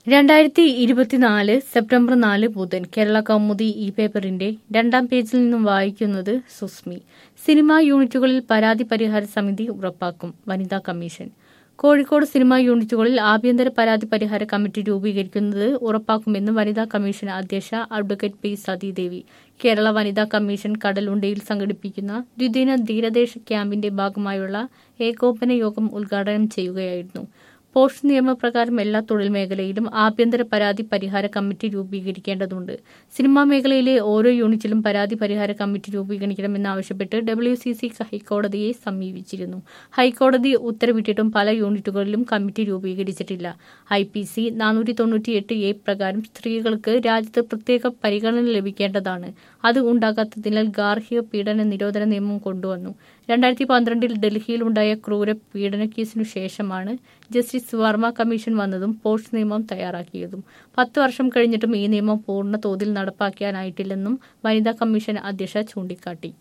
രണ്ടായിരത്തി ഇരുപത്തിനാല് സെപ്റ്റംബർ നാല് ബുധൻ കേരള കൗമുദി ഇ പേപ്പറിന്റെ രണ്ടാം പേജിൽ നിന്നും വായിക്കുന്നത് സുസ്മി സിനിമാ യൂണിറ്റുകളിൽ പരാതി പരിഹാര സമിതി ഉറപ്പാക്കും വനിതാ കമ്മീഷൻ കോഴിക്കോട് സിനിമാ യൂണിറ്റുകളിൽ ആഭ്യന്തര പരാതി പരിഹാര കമ്മിറ്റി രൂപീകരിക്കുന്നത് ഉറപ്പാക്കുമെന്ന് വനിതാ കമ്മീഷൻ അധ്യക്ഷ അഡ്വക്കേറ്റ് പി സതീദേവി കേരള വനിതാ കമ്മീഷൻ കടലുണ്ടയിൽ സംഘടിപ്പിക്കുന്ന ദ്വിദിന ധീരദേശ ക്യാമ്പിന്റെ ഭാഗമായുള്ള ഏകോപന യോഗം ഉദ്ഘാടനം ചെയ്യുകയായിരുന്നു പോസ്റ്റ് നിയമപ്രകാരം എല്ലാ തൊഴിൽ മേഖലയിലും ആഭ്യന്തര പരാതി പരിഹാര കമ്മിറ്റി രൂപീകരിക്കേണ്ടതുണ്ട് സിനിമാ മേഖലയിലെ ഓരോ യൂണിറ്റിലും പരാതി പരിഹാര കമ്മിറ്റി രൂപീകരിക്കണമെന്നാവശ്യപ്പെട്ട് ഡബ്ല്യു സി സി ഹൈക്കോടതിയെ സമീപിച്ചിരുന്നു ഹൈക്കോടതി ഉത്തരവിട്ടിട്ടും പല യൂണിറ്റുകളിലും കമ്മിറ്റി രൂപീകരിച്ചിട്ടില്ല ഐ പി സി നാനൂറ്റി തൊണ്ണൂറ്റിയെട്ട് എ പ്രകാരം സ്ത്രീകൾക്ക് രാജ്യത്ത് പ്രത്യേക പരിഗണന ലഭിക്കേണ്ടതാണ് അത് ഉണ്ടാകാത്തതിനാൽ ഗാർഹിക പീഡന നിരോധന നിയമം കൊണ്ടുവന്നു രണ്ടായിരത്തി പന്ത്രണ്ടിൽ ഡൽഹിയിലുണ്ടായ ക്രൂര പീഡന കേസിനു ശേഷമാണ് ജസ്റ്റിസ് വർമ്മ കമ്മീഷൻ വന്നതും പോസ്റ്റ് നിയമം തയ്യാറാക്കിയതും പത്ത് വർഷം കഴിഞ്ഞിട്ടും ഈ നിയമം പൂർണ്ണ തോതിൽ നടപ്പാക്കാനായിട്ടില്ലെന്നും വനിതാ കമ്മീഷൻ അധ്യക്ഷ ചൂണ്ടിക്കാട്ടി